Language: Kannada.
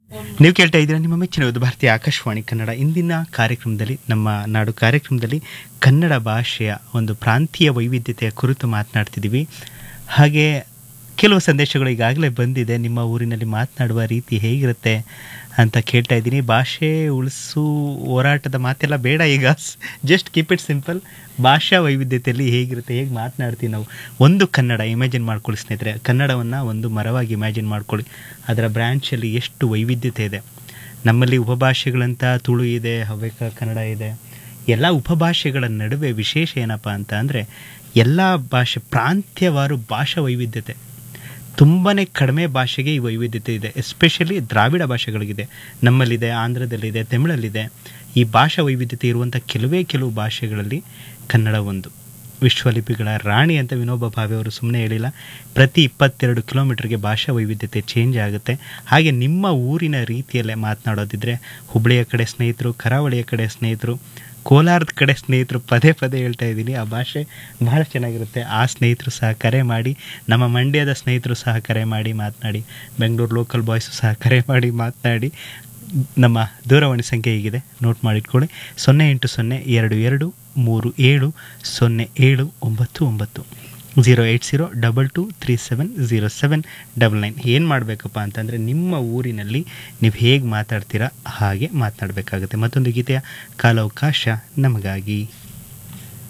ನೀವು ಕೇಳ್ತಾ ಇದ್ದೀರಾ ನಿಮ್ಮ ಮೆಚ್ಚಿನ ಒಂದು ಭಾರತೀಯ ಆಕಾಶವಾಣಿ ಕನ್ನಡ ಇಂದಿನ ಕಾರ್ಯಕ್ರಮದಲ್ಲಿ ನಮ್ಮ ನಾಡು ಕಾರ್ಯಕ್ರಮದಲ್ಲಿ ಕನ್ನಡ ಭಾಷೆಯ ಒಂದು ಪ್ರಾಂತೀಯ ವೈವಿಧ್ಯತೆಯ ಕುರಿತು ಮಾತನಾಡ್ತಿದ್ದೀವಿ ಹಾಗೆ ಕೆಲವು ಸಂದೇಶಗಳು ಈಗಾಗಲೇ ಬಂದಿದೆ ನಿಮ್ಮ ಊರಿನಲ್ಲಿ ಮಾತನಾಡುವ ರೀತಿ ಹೇಗಿರುತ್ತೆ ಅಂತ ಕೇಳ್ತಾ ಇದ್ದೀನಿ ಭಾಷೆ ಉಳಿಸು ಹೋರಾಟದ ಮಾತೆಲ್ಲ ಬೇಡ ಈಗ ಜಸ್ಟ್ ಕೀಪ್ ಇಟ್ ಸಿಂಪಲ್ ಭಾಷಾ ವೈವಿಧ್ಯತೆಯಲ್ಲಿ ಹೇಗಿರುತ್ತೆ ಹೇಗೆ ಮಾತನಾಡ್ತೀವಿ ನಾವು ಒಂದು ಕನ್ನಡ ಇಮ್ಯಾಜಿನ್ ಮಾಡ್ಕೊಳ್ಳಿ ಸ್ನೇಹಿತರೆ ಕನ್ನಡವನ್ನು ಒಂದು ಮರವಾಗಿ ಇಮ್ಯಾಜಿನ್ ಮಾಡ್ಕೊಳ್ಳಿ ಅದರ ಬ್ರ್ಯಾಂಚಲ್ಲಿ ಎಷ್ಟು ವೈವಿಧ್ಯತೆ ಇದೆ ನಮ್ಮಲ್ಲಿ ಉಪಭಾಷೆಗಳಂತ ತುಳು ಇದೆ ಹವ್ಯಕ ಕನ್ನಡ ಇದೆ ಎಲ್ಲ ಉಪಭಾಷೆಗಳ ನಡುವೆ ವಿಶೇಷ ಏನಪ್ಪ ಅಂತ ಅಂದರೆ ಎಲ್ಲ ಭಾಷೆ ಪ್ರಾಂತ್ಯವಾರು ಭಾಷಾ ವೈವಿಧ್ಯತೆ ತುಂಬಾ ಕಡಿಮೆ ಭಾಷೆಗೆ ಈ ವೈವಿಧ್ಯತೆ ಇದೆ ಎಸ್ಪೆಷಲಿ ದ್ರಾವಿಡ ಭಾಷೆಗಳಿಗಿದೆ ನಮ್ಮಲ್ಲಿದೆ ಆಂಧ್ರದಲ್ಲಿದೆ ತಮಿಳಲ್ಲಿದೆ ಈ ಭಾಷಾ ವೈವಿಧ್ಯತೆ ಇರುವಂಥ ಕೆಲವೇ ಕೆಲವು ಭಾಷೆಗಳಲ್ಲಿ ಕನ್ನಡ ಒಂದು ವಿಶ್ವಲಿಪಿಗಳ ರಾಣಿ ಅಂತ ವಿನೋಬ ಭಾವೆ ಅವರು ಸುಮ್ಮನೆ ಹೇಳಿಲ್ಲ ಪ್ರತಿ ಇಪ್ಪತ್ತೆರಡು ಕಿಲೋಮೀಟರ್ಗೆ ಭಾಷಾ ವೈವಿಧ್ಯತೆ ಚೇಂಜ್ ಆಗುತ್ತೆ ಹಾಗೆ ನಿಮ್ಮ ಊರಿನ ರೀತಿಯಲ್ಲೇ ಮಾತನಾಡೋದಿದ್ರೆ ಹುಬ್ಬಳ್ಳಿಯ ಕಡೆ ಸ್ನೇಹಿತರು ಕರಾವಳಿಯ ಕಡೆ ಸ್ನೇಹಿತರು ಕೋಲಾರದ ಕಡೆ ಸ್ನೇಹಿತರು ಪದೇ ಪದೇ ಹೇಳ್ತಾ ಇದ್ದೀನಿ ಆ ಭಾಷೆ ಬಹಳ ಚೆನ್ನಾಗಿರುತ್ತೆ ಆ ಸ್ನೇಹಿತರು ಸಹ ಕರೆ ಮಾಡಿ ನಮ್ಮ ಮಂಡ್ಯದ ಸ್ನೇಹಿತರು ಸಹ ಕರೆ ಮಾಡಿ ಮಾತನಾಡಿ ಬೆಂಗಳೂರು ಲೋಕಲ್ ಬಾಯ್ಸು ಸಹ ಕರೆ ಮಾಡಿ ಮಾತನಾಡಿ ನಮ್ಮ ದೂರವಾಣಿ ಸಂಖ್ಯೆ ಹೀಗಿದೆ ನೋಟ್ ಮಾಡಿಟ್ಕೊಳ್ಳಿ ಸೊನ್ನೆ ಎಂಟು ಸೊನ್ನೆ ಎರಡು ಎರಡು ಮೂರು ಏಳು ಸೊನ್ನೆ ಏಳು ಒಂಬತ್ತು ಒಂಬತ್ತು zero eight zero double two three seven zero seven double nine ಏನು ಮಾಡಬೇಕಪ್ಪ ಅಂತಂದರೆ ನಿಮ್ಮ ಊರಿನಲ್ಲಿ ನೀವು ಹೇಗೆ ಮಾತಾಡ್ತೀರಾ ಹಾಗೆ ಮಾತನಾಡಬೇಕಾಗುತ್ತೆ ಮತ್ತೊಂದು ಗೀತೆಯ ಕಾಲಾವಕಾಶ ನಮಗಾಗಿ